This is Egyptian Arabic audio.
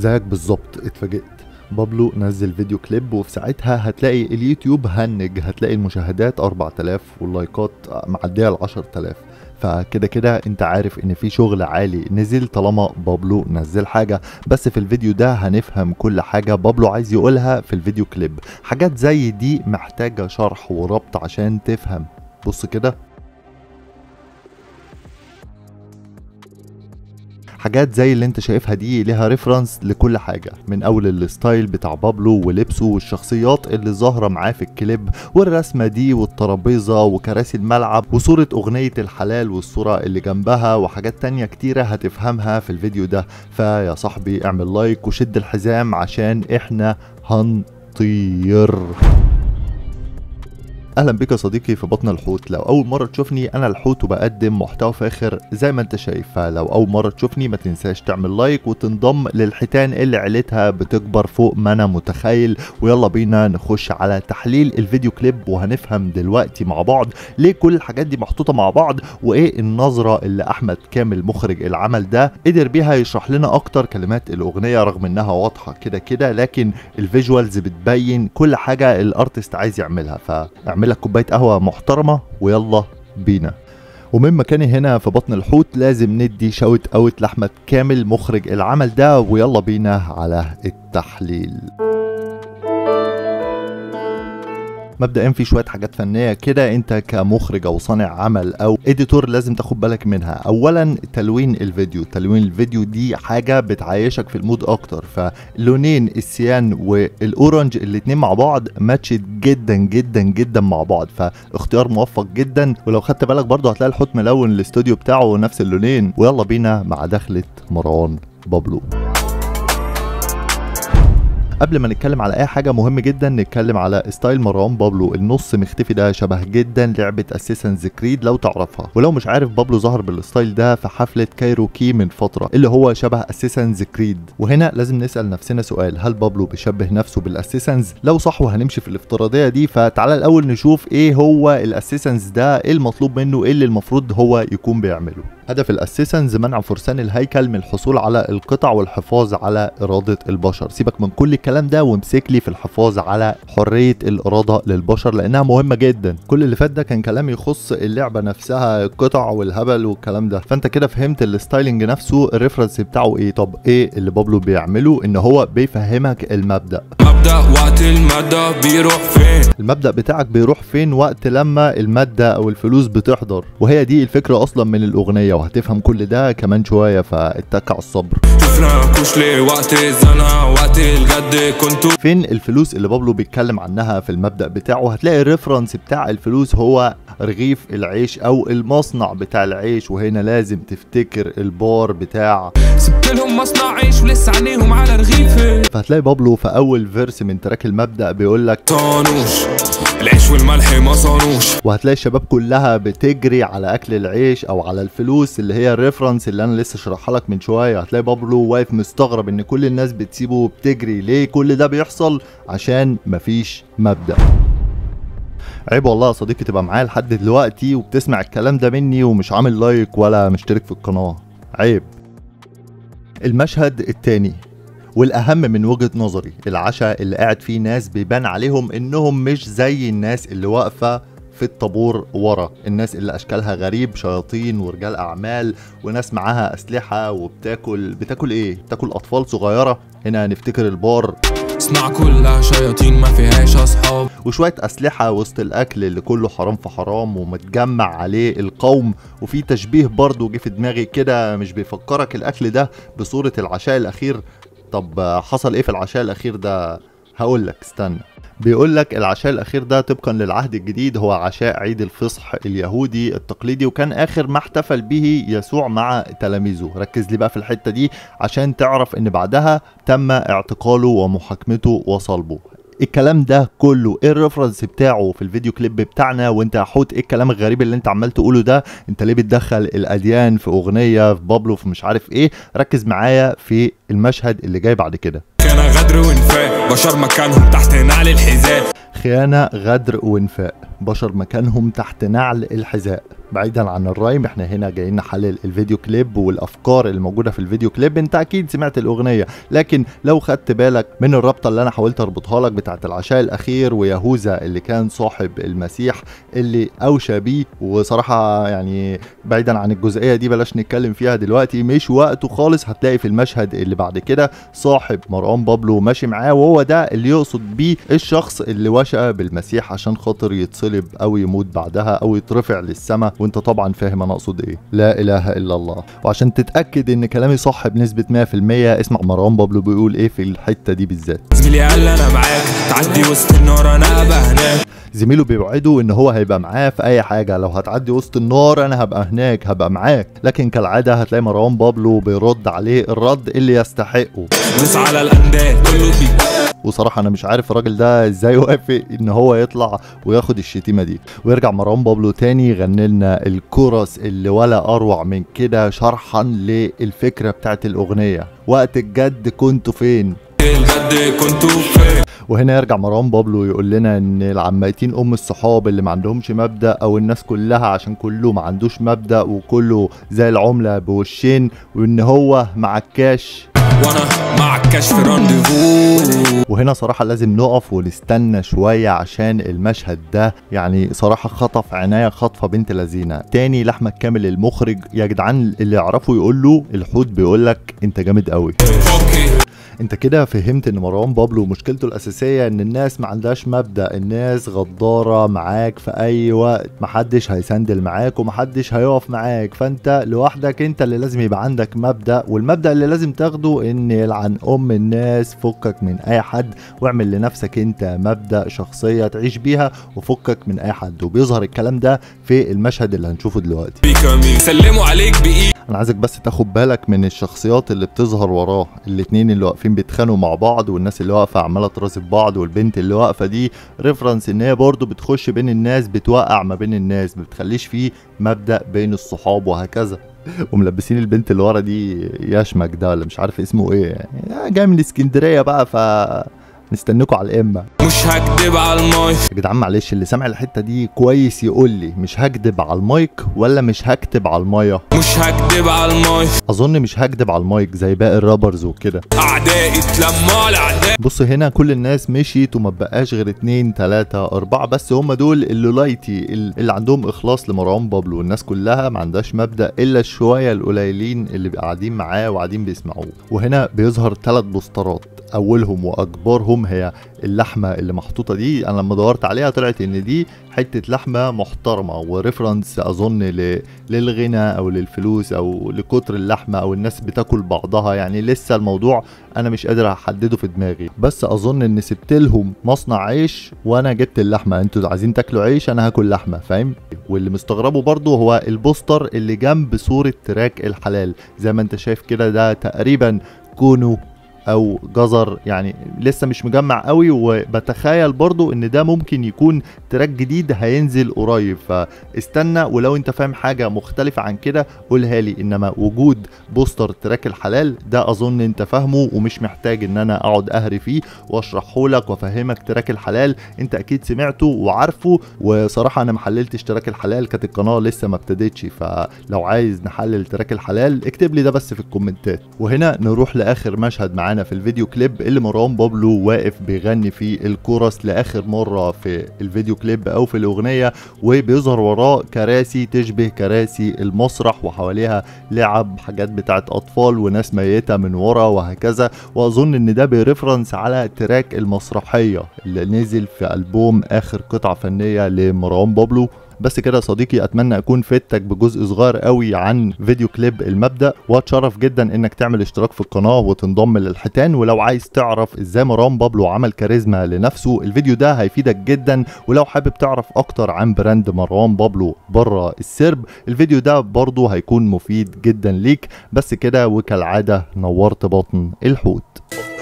زيك بالظبط اتفاجئت بابلو نزل فيديو كليب وفي ساعتها هتلاقي اليوتيوب هنج هتلاقي المشاهدات 4000 واللايكات معديه ال 10000 فكده كده انت عارف ان في شغل عالي نزل طالما بابلو نزل حاجه بس في الفيديو ده هنفهم كل حاجه بابلو عايز يقولها في الفيديو كليب حاجات زي دي محتاجه شرح وربط عشان تفهم بص كده حاجات زي اللي انت شايفها دي ليها ريفرنس لكل حاجة من اول الستايل بتاع بابلو ولبسه والشخصيات اللي ظاهرة معاه في الكليب والرسمة دي والترابيزة وكراسي الملعب وصورة اغنية الحلال والصورة اللي جنبها وحاجات تانية كتيرة هتفهمها في الفيديو ده فيا صاحبي اعمل لايك وشد الحزام عشان احنا هنطير اهلا بك يا صديقي في بطن الحوت لو اول مره تشوفني انا الحوت وبقدم محتوى فاخر زي ما انت شايف فلو اول مره تشوفني ما تنساش تعمل لايك وتنضم للحيتان اللي عيلتها بتكبر فوق ما انا متخيل ويلا بينا نخش على تحليل الفيديو كليب وهنفهم دلوقتي مع بعض ليه كل الحاجات دي محطوطه مع بعض وايه النظره اللي احمد كامل مخرج العمل ده قدر بيها يشرح لنا اكتر كلمات الاغنيه رغم انها واضحه كده كده لكن الفيجوالز بتبين كل حاجه الارتست عايز يعملها فاعمل لك كوبايه قهوه محترمه ويلا بينا ومن مكاني هنا في بطن الحوت لازم ندي شوت اوت لاحمد كامل مخرج العمل ده ويلا بينا على التحليل مبدئيا في شويه حاجات فنيه كده انت كمخرج او صانع عمل او اديتور لازم تاخد بالك منها اولا تلوين الفيديو تلوين الفيديو دي حاجه بتعيشك في المود اكتر فلونين السيان والاورنج الاتنين مع بعض ماتشت جدا جدا جدا مع بعض فاختيار موفق جدا ولو خدت بالك برضه هتلاقي الحوت ملون الاستوديو بتاعه نفس اللونين ويلا بينا مع دخله مروان بابلو قبل ما نتكلم على اي حاجه مهم جدا نتكلم على ستايل مروان بابلو النص مختفي ده شبه جدا لعبه اسيسنز كريد لو تعرفها ولو مش عارف بابلو ظهر بالستايل ده في حفله كايروكي من فتره اللي هو شبه اسيسنز كريد وهنا لازم نسال نفسنا سؤال هل بابلو بيشبه نفسه بالاسيسنز لو صح وهنمشي في الافتراضيه دي فتعالى الاول نشوف ايه هو الاسيسنز ده ايه المطلوب منه ايه اللي المفروض هو يكون بيعمله هدف الاسيسنز منع فرسان الهيكل من الحصول على القطع والحفاظ على اراده البشر سيبك من كل الكلام ده وامسك لي في الحفاظ على حريه الاراده للبشر لانها مهمه جدا كل اللي فات ده كان كلام يخص اللعبه نفسها القطع والهبل والكلام ده فانت كده فهمت الستايلنج نفسه الريفرنس بتاعه ايه طب ايه اللي بابلو بيعمله ان هو بيفهمك المبدا مبدأ وقت المادة بيروح فين المبدا بتاعك بيروح فين وقت لما الماده او الفلوس بتحضر وهي دي الفكره اصلا من الاغنيه وهتفهم كل ده كمان شويه فاتك على الصبر شفناكوش ليه وقت الزنقة وقت الجد كنتوا فين الفلوس اللي بابلو بيتكلم عنها في المبدا بتاعه هتلاقي الريفرنس بتاع الفلوس هو رغيف العيش او المصنع بتاع العيش وهنا لازم تفتكر البار بتاع سبت لهم مصنع عيش ولسه عينيهم على رغيفي فهتلاقي بابلو في اول فيرس من تراك المبدا بيقول لك صانوش العيش والملح ما صانوش وهتلاقي الشباب كلها بتجري على اكل العيش او على الفلوس اللي هي الريفرنس اللي انا لسه شرحها لك من شويه هتلاقي بابلو واقف مستغرب ان كل الناس بتسيبه وبتجري ليه كل ده بيحصل عشان مفيش مبدا عيب والله يا صديقي تبقى معايا لحد دلوقتي وبتسمع الكلام ده مني ومش عامل لايك ولا مشترك في القناه عيب المشهد التاني والاهم من وجهه نظري العشاء اللي قاعد فيه ناس بيبان عليهم انهم مش زي الناس اللي واقفه في الطابور ورا الناس اللي اشكالها غريب شياطين ورجال اعمال وناس معاها اسلحه وبتاكل بتاكل ايه بتاكل اطفال صغيره هنا نفتكر البار صنع كلها شياطين ما فيهاش اصحاب وشويه اسلحه وسط الاكل اللي كله حرام في حرام ومتجمع عليه القوم وفي تشبيه برضه جه في دماغي كده مش بيفكرك الاكل ده بصوره العشاء الاخير طب حصل ايه في العشاء الاخير ده هقول لك استنى بيقول لك العشاء الاخير ده طبقا للعهد الجديد هو عشاء عيد الفصح اليهودي التقليدي وكان اخر ما احتفل به يسوع مع تلاميذه ركز لي بقى في الحته دي عشان تعرف ان بعدها تم اعتقاله ومحاكمته وصلبه الكلام ده كله ايه الريفرنس بتاعه في الفيديو كليب بتاعنا وانت يا حوت ايه الكلام الغريب اللي انت عمال تقوله ده انت ليه بتدخل الاديان في اغنيه في بابلو في مش عارف ايه ركز معايا في المشهد اللي جاي بعد كده كان غدر وانفاق بشر مكانهم تحت نعل الحذاء خيانه غدر وانفاق بشر مكانهم تحت نعل الحذاء بعيدا عن الرايم احنا هنا جايين نحلل الفيديو كليب والافكار اللي موجوده في الفيديو كليب انت اكيد سمعت الاغنيه لكن لو خدت بالك من الرابطه اللي انا حاولت اربطها لك بتاعه العشاء الاخير ويهوذا اللي كان صاحب المسيح اللي اوشى بيه وصراحه يعني بعيدا عن الجزئيه دي بلاش نتكلم فيها دلوقتي مش وقته خالص هتلاقي في المشهد اللي بعد كده صاحب مروان بابلو ماشي معاه وهو ده اللي يقصد بيه الشخص اللي وشى بالمسيح عشان خاطر يتصلب او يموت بعدها او يترفع للسماء وانت طبعا فاهم انا اقصد ايه لا اله الا الله وعشان تتاكد ان كلامي صح بنسبه 100% اسمع مروان بابلو بيقول ايه في الحته دي بالذات زميلي قال انا معاك تعدي وسط النار انا ابقى هناك زميله بيوعده ان هو هيبقى معاه في اي حاجه لو هتعدي وسط النار انا هبقى هناك هبقى معاك لكن كالعاده هتلاقي مروان بابلو بيرد عليه الرد اللي يستحقه دوس على الانداد كله بيك وصراحه انا مش عارف الراجل ده ازاي وافق ان هو يطلع وياخد الشتيمه دي ويرجع مروان بابلو تاني يغني لنا الكورس اللي ولا اروع من كده شرحا للفكره بتاعت الاغنيه وقت الجد كنتوا فين الجد كنتوا فين وهنا يرجع مروان بابلو يقول لنا ان العمايتين ام الصحاب اللي ما عندهمش مبدا او الناس كلها عشان كله ما عندوش مبدا وكله زي العمله بوشين وان هو مع الكاش وانا مع الكشف رانديفو وهنا صراحة لازم نقف ونستنى شوية عشان المشهد ده يعني صراحة خطف عناية خطفة بنت لذينة تاني لأحمد كامل المخرج يا جدعان اللي يعرفه يقول له الحوت بيقول لك انت جامد قوي اوكي انت كده فهمت ان مروان بابلو مشكلته الاساسيه ان الناس ما عندهاش مبدا الناس غداره معاك في اي وقت محدش هيسندل معاك ومحدش هيقف معاك فانت لوحدك انت اللي لازم يبقى عندك مبدا والمبدا اللي لازم تاخده ان يلعن ام الناس فكك من اي حد واعمل لنفسك انت مبدا شخصيه تعيش بيها وفكك من اي حد وبيظهر الكلام ده في المشهد اللي هنشوفه دلوقتي بيكامي سلموا عليك بايد انا عايزك بس تاخد بالك من الشخصيات اللي بتظهر وراه الاتنين اللي واقفين بيتخانقوا مع بعض والناس اللي واقفه عماله ترازف بعض والبنت اللي واقفه دي ريفرنس ان هي برضه بتخش بين الناس بتوقع ما بين الناس ما بتخليش فيه مبدا بين الصحاب وهكذا وملبسين البنت اللي ورا دي يشمك ده ولا مش عارف اسمه ايه يعني جاي من اسكندريه بقى ف نستنكوا على الامه مش هكدب على المايك يا جدعان معلش اللي سامع الحته دي كويس يقول لي مش هكدب على المايك ولا مش هكتب على الميه مش هكدب على المايك اظن مش هكدب على المايك زي باقي الرابرز وكده اعدائي اتلموا على اعدائي بص هنا كل الناس مشيت وما بقاش غير اتنين تلاتة اربعة بس هم دول اللي لايتي اللي عندهم اخلاص لمروان بابلو الناس كلها ما عندهاش مبدأ الا الشوية القليلين اللي قاعدين معاه وقاعدين بيسمعوه وهنا بيظهر ثلاث بوسترات اولهم واكبرهم هي اللحمه اللي محطوطه دي انا لما دورت عليها طلعت ان دي حته لحمه محترمه وريفرنس اظن ل... للغنى او للفلوس او لكتر اللحمه او الناس بتاكل بعضها يعني لسه الموضوع انا مش قادر احدده في دماغي بس اظن ان سبت لهم مصنع عيش وانا جبت اللحمه انتوا عايزين تاكلوا عيش انا هاكل لحمه فاهم واللي مستغربه برضو هو البوستر اللي جنب صوره تراك الحلال زي ما انت شايف كده ده تقريبا كونو او جزر يعني لسه مش مجمع قوي وبتخيل برضو ان ده ممكن يكون تراك جديد هينزل قريب فاستنى ولو انت فاهم حاجه مختلفه عن كده قولها لي انما وجود بوستر تراك الحلال ده اظن انت فاهمه ومش محتاج ان انا اقعد اهري فيه واشرحه لك وافهمك تراك الحلال انت اكيد سمعته وعارفه وصراحه انا ما حللتش تراك الحلال كانت القناه لسه ما ابتدتش فلو عايز نحلل تراك الحلال اكتب لي ده بس في الكومنتات وهنا نروح لاخر مشهد معانا في الفيديو كليب اللي مروان بابلو واقف بيغني فيه الكورس لاخر مره في الفيديو كليب او في الاغنيه وبيظهر وراه كراسي تشبه كراسي المسرح وحواليها لعب حاجات بتاعت اطفال وناس ميته من ورا وهكذا واظن ان ده بيرفرنس على تراك المسرحيه اللي نزل في البوم اخر قطعه فنيه لمروان بابلو بس كده يا صديقي اتمنى اكون فدتك بجزء صغير قوي عن فيديو كليب المبدا واتشرف جدا انك تعمل اشتراك في القناه وتنضم للحيتان ولو عايز تعرف ازاي مروان بابلو عمل كاريزما لنفسه الفيديو ده هيفيدك جدا ولو حابب تعرف اكتر عن براند مروان بابلو بره السرب الفيديو ده برضه هيكون مفيد جدا ليك بس كده وكالعاده نورت بطن الحوت